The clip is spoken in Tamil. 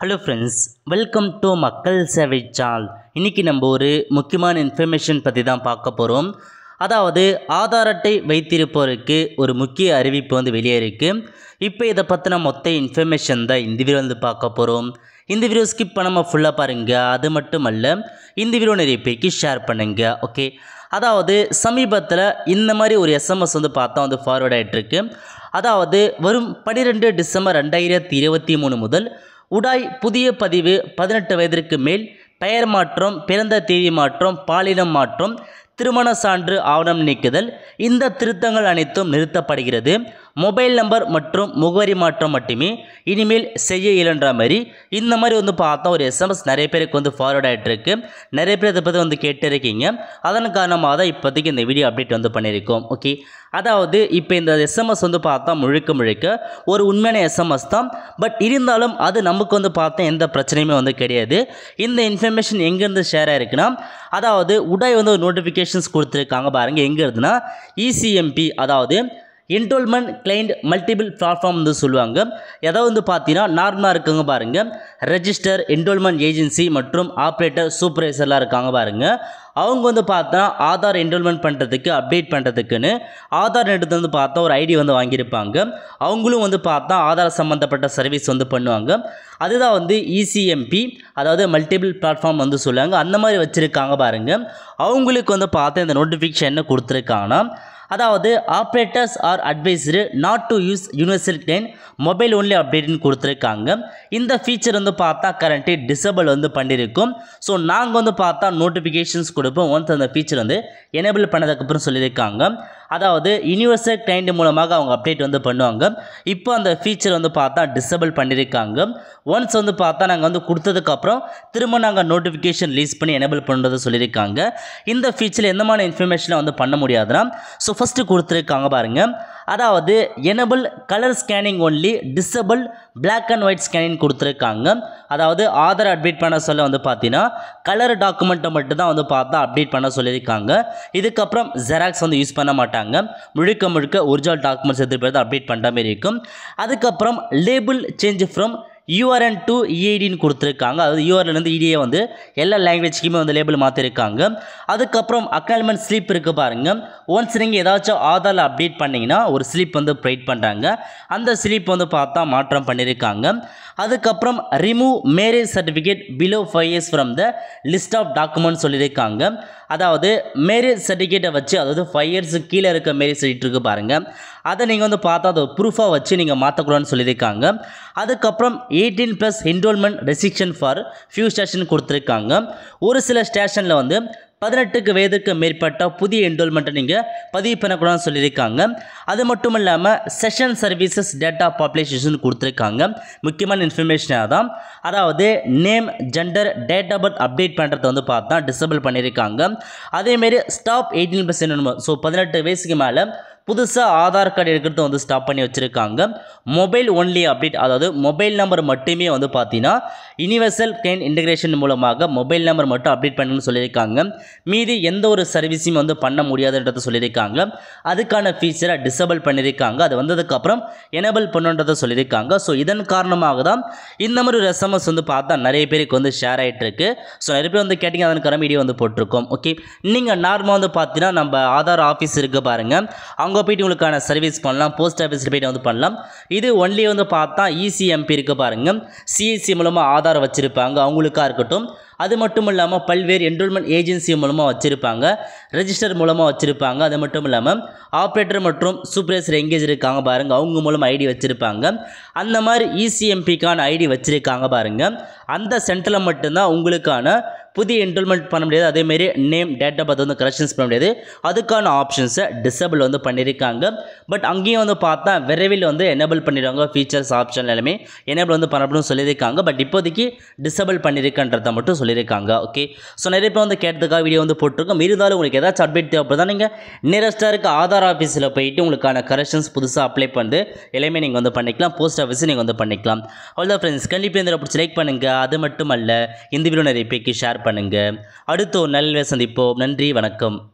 ஹலோ ஃப்ரெண்ட்ஸ் வெல்கம் டு மக்கள் சேவை சால் இன்றைக்கி நம்ம ஒரு முக்கியமான இன்ஃபர்மேஷன் பற்றி தான் பார்க்க போகிறோம் அதாவது ஆதார் அட்டை வைத்திருப்போருக்கு ஒரு முக்கிய அறிவிப்பு வந்து வெளியே இருக்குது இப்போ இதை பற்றின மொத்த இன்ஃபர்மேஷன் தான் இந்த வீடியோ வந்து பார்க்க போகிறோம் இந்த வீடியோ ஸ்கிப் பண்ணாமல் ஃபுல்லாக பாருங்கள் அது மட்டும் அல்ல இந்த வீடியோ நிறைய பேருக்கு ஷேர் பண்ணுங்கள் ஓகே அதாவது சமீபத்தில் இந்த மாதிரி ஒரு எஸ்எம்எஸ் வந்து பார்த்தா வந்து ஃபார்வர்ட் ஆகிட்டுருக்கு அதாவது வரும் பன்னிரெண்டு டிசம்பர் ரெண்டாயிரத்தி இருபத்தி மூணு முதல் உடாய் புதிய பதிவு பதினெட்டு வயதிற்கு மேல் பெயர் மாற்றம் பிறந்த தேதி மாற்றம் பாலினம் மாற்றம் திருமண சான்று ஆவணம் நீக்குதல் இந்த திருத்தங்கள் அனைத்தும் நிறுத்தப்படுகிறது மொபைல் நம்பர் மற்றும் முகவரி மாற்றம் மட்டுமே இனிமேல் செய்ய இயலுன்ற மாதிரி இந்த மாதிரி வந்து பார்த்தா ஒரு எஸ்எம்எஸ் நிறைய பேருக்கு வந்து ஃபார்வர்ட் ஆகிட்டுருக்கு நிறைய பேர் இதை பற்றி வந்து கேட்டிருக்கீங்க அதன் காரணமாக தான் இப்போதைக்கு இந்த வீடியோ அப்டேட் வந்து பண்ணியிருக்கோம் ஓகே அதாவது இப்போ இந்த எஸ்எம்எஸ் வந்து பார்த்தா முழுக்க முழுக்க ஒரு உண்மையான எஸ்எம்எஸ் தான் பட் இருந்தாலும் அது நமக்கு வந்து பார்த்தா எந்த பிரச்சனையுமே வந்து கிடையாது இந்த இன்ஃபர்மேஷன் எங்கேருந்து ஷேர் ஆயிருக்குன்னா அதாவது உடாய் வந்து ஒரு நோட்டிஃபிகேஷன்ஸ் கொடுத்துருக்காங்க பாருங்கள் எங்கே இருக்குதுன்னா இசிஎம்பி அதாவது என்ரோல்மெண்ட் கிளைண்ட் மல்டிபிள் பிளாட்ஃபார்ம் வந்து சொல்லுவாங்க ஏதாவது வந்து பார்த்தீங்கன்னா நார்மலாக இருக்குங்க பாருங்கள் ரெஜிஸ்டர் என்ரோல்மெண்ட் ஏஜென்சி மற்றும் ஆப்ரேட்டர் சூப்பர்வைசர்லாம் இருக்காங்க பாருங்கள் அவங்க வந்து பார்த்தா ஆதார் என்ரோல்மெண்ட் பண்ணுறதுக்கு அப்டேட் பண்ணுறதுக்குன்னு ஆதார் எடுத்து வந்து பார்த்தா ஒரு ஐடி வந்து வாங்கியிருப்பாங்க அவங்களும் வந்து பார்த்தா ஆதார் சம்மந்தப்பட்ட சர்வீஸ் வந்து பண்ணுவாங்க அதுதான் வந்து இசிஎம்பி அதாவது மல்டிபிள் பிளாட்ஃபார்ம் வந்து சொல்லுவாங்க அந்த மாதிரி வச்சுருக்காங்க பாருங்கள் அவங்களுக்கு வந்து பார்த்தா இந்த நோட்டிஃபிகேஷன் என்ன கொடுத்துருக்காங்கன்னா அதாவது operators are advised not to use universal client mobile only அப்டேட்னு கொடுத்துருக்காங்க இந்த ஃபீச்சர் வந்து பார்த்தா கரண்ட்டு டிசபிள் வந்து பண்ணியிருக்கோம் ஸோ நாங்கள் வந்து பார்த்தா நோட்டிஃபிகேஷன்ஸ் கொடுப்போம் ஒன்ஸ் அந்த ஃபீச்சர் வந்து எனேபிள் பண்ணதுக்கப்புறம் சொல்லியிருக்காங்க அதாவது யூனிவர்சல் கிளைண்ட் மூலமாக அவங்க அப்டேட் வந்து பண்ணுவாங்க இப்போ அந்த ஃபீச்சர் வந்து பார்த்தா டிசபிள் பண்ணியிருக்காங்க ஒன்ஸ் வந்து பார்த்தா நாங்கள் வந்து கொடுத்ததுக்கப்புறம் திரும்ப நாங்கள் நோட்டிஃபிகேஷன் ரிலீஸ் பண்ணி எனேபிள் பண்ணுறது சொல்லியிருக்காங்க இந்த ஃபீச்சர் எந்த மாதிரி இன்ஃபர்மேஷனை வந்து பண்ண முடியாதுன்னா ஸோ ஃபஸ்ட்டு கொடுத்துருக்காங்க பாருங்கள் அதாவது enable colour scanning only disable black and white scanning கொடுத்துருக்காங்க அதாவது ஆதார் அப்டேட் பண்ண சொல்ல வந்து பார்த்தீங்கன்னா கலர் டாக்குமெண்ட்டை மட்டும் தான் வந்து பார்த்தா அப்டேட் பண்ண சொல்லியிருக்காங்க இதுக்கப்புறம் ஜெராக்ஸ் வந்து யூஸ் பண்ண மாட்டாங்க முழுக்க முழுக்க ஒரிஜினல் டாக்குமெண்ட்ஸ் எடுத்துகிட்டு போய் அப்டேட் பண்ணுற மாதிரி இருக்கும் அதுக்கப்புறம் label change from URN to இஐடின்னு கொடுத்துருக்காங்க அதாவது யூஆர்என்லேருந்து இடியை வந்து எல்லா லாங்குவேஜ்க்குமே வந்து லேபிள் மாற்றிருக்காங்க அதுக்கப்புறம் அக்னால்மெண்ட் ஸ்லிப் இருக்குது பாருங்கள் ஒன்ஸ் நீங்கள் ஏதாச்சும் ஆதாரில் அப்டேட் பண்ணிங்கன்னா ஒரு ஸ்லிப் வந்து ப்ரொவைட் பண்ணுறாங்க அந்த ஸ்லிப் வந்து பார்த்தா மாற்றம் பண்ணியிருக்காங்க அதுக்கப்புறம் remove marriage certificate below five years from the list of document சொல்லியிருக்காங்க அதாவது மேரேஜ் சர்டிஃபிகேட்டை வச்சு அதாவது ஃபைவ் இயர்ஸுக்கு கீழே இருக்க மேரேஜ் சர்டிஃபிகேட் இருக்குது பாருங்கள் அதை நீங்கள் வந்து பார்த்தா அதை ப்ரூஃபாக வச்சு நீங்கள் மாற்றக்கூடாதுன்னு சொல்லியிருக்காங்க அதுக்கப்புறம் eighteen plus enrolment restriction for few station கொடுத்துருக்காங்க ஒரு சில ஸ்டேஷனில் வந்து பதினெட்டுக்கு வயதுக்கு மேற்பட்ட புதிய என்ரோல்மெண்ட்டை நீங்கள் பதிவு பண்ணக்கூடாதுன்னு சொல்லியிருக்காங்க அது மட்டும் இல்லாமல் செஷன் சர்வீசஸ் டேட்டா பாப்புலேஷன் கொடுத்துருக்காங்க முக்கியமான இன்ஃபர்மேஷனாக தான் அதாவது name gender date of birth update பண்ணுறத வந்து பார்த்தா டிசபிள் பண்ணியிருக்காங்க அதேமாரி ஸ்டாப் எயிட்டீன் பர்சன்ட் ஸோ பதினெட்டு வயசுக்கு மேலே புதுசாக ஆதார் கார்டு எடுக்கிறத வந்து ஸ்டாப் பண்ணி வச்சுருக்காங்க மொபைல் ஒன்லி அப்டேட் அதாவது மொபைல் நம்பர் மட்டுமே வந்து பார்த்தீங்கன்னா யூனிவர்சல் கிளைன் இன்டகிரேஷன் மூலமாக மொபைல் நம்பர் மட்டும் அப்டேட் பண்ணணும்னு சொல்லியிருக்காங்க மீதி எந்த ஒரு சர்வீஸையும் வந்து பண்ண முடியாதுன்றதை சொல்லியிருக்காங்க அதுக்கான ஃபீச்சரை டிசபிள் பண்ணியிருக்காங்க அது வந்ததுக்கப்புறம் எனபிள் பண்ணுன்றதை சொல்லியிருக்காங்க ஸோ இதன் காரணமாக தான் இந்த மாதிரி ஒரு எஸ்எம்எஸ் வந்து பார்த்தா நிறைய பேருக்கு வந்து ஷேர் ஆகிட்டு இருக்கு ஸோ நிறைய பேர் வந்து கேட்டிங்க அதற்கான வீடியோ வந்து போட்டிருக்கோம் ஓகே நீங்கள் நார்மலாக வந்து பார்த்தீங்கன்னா நம்ம ஆதார் ஆஃபீஸ் இருக்க பாருங்கள் அங்கே போயிட்டு உங்களுக்கான சர்வீஸ் பண்ணலாம் போஸ்ட் ஆஃபீஸில் போயிட்டு வந்து பண்ணலாம் இது ஒன்லி வந்து பார்த்தா இசிஎம்பி இருக்க பாருங்கள் சிஎஸ்சி மூலமாக ஆதார் வச்சுருப்பாங்க அவங்களுக்காக இருக்கட்டும் அது மட்டும் இல்லாமல் பல்வேறு என்ரோல்மெண்ட் ஏஜென்சி மூலமாக வச்சுருப்பாங்க ரெஜிஸ்டர் மூலமாக வச்சுருப்பாங்க அது மட்டும் இல்லாமல் ஆப்ரேட்டர் மற்றும் சூப்பர்வைசர் எங்கேஜ் இருக்காங்க பாருங்கள் அவங்க மூலமாக ஐடி வச்சுருப்பாங்க அந்த மாதிரி இசிஎம்பிக்கான ஐடி வச்சுருக்காங்க பாருங்கள் அந்த சென்டரில் மட்டும்தான் உங்களுக்கான புதிய என்ரோல்மெண்ட் பண்ண முடியாது அதேமாரி நேம் டேட் ஆஃப் பர்த் வந்து கரெக்ஷன்ஸ் பண்ண முடியாது அதுக்கான ஆப்ஷன்ஸை டிசபிள் வந்து பண்ணியிருக்காங்க பட் அங்கேயும் வந்து பார்த்தா விரைவில் வந்து எனேபிள் பண்ணிடுவாங்க ஃபீச்சர்ஸ் ஆப்ஷன் எல்லாமே எனேபிள் வந்து பண்ணணும்னு சொல்லியிருக்காங்க பட் இப்போதைக்கு டிசபிள் பண்ணியிருக்கன்றதை மட்டும் சொல்லியிருக்காங்க ஓகே ஸோ நிறைய பேர் வந்து கேட்டதுக்காக வீடியோ வந்து போட்டிருக்கோம் இருந்தாலும் உங்களுக்கு ஏதாச்சும் அப்டேட் தேவைப்படுதா நீங்கள் நியரஸ்ட்டாக இருக்க ஆதார் ஆஃபீஸில் போயிட்டு உங்களுக்கான கரெக்ஷன்ஸ் புதுசாக அப்ளை பண்ணி எல்லாமே நீங்கள் வந்து பண்ணிக்கலாம் போஸ்ட் ஆஃபீஸ் நீங்கள் வந்து பண்ணிக்கலாம் அவ்வளோதான் ஃப்ரெண்ட்ஸ் கண்டிப்பாக இந்த பிடிச்சி லைக் பண்ணுங்கள் அது மட்டும் அல்ல இந்த வீடியோ நிறைய பேருக்கு ஷேர் பண்ணுங்கள் அடுத்த ஒரு நல்ல சந்திப்போம் நன்றி வணக்கம்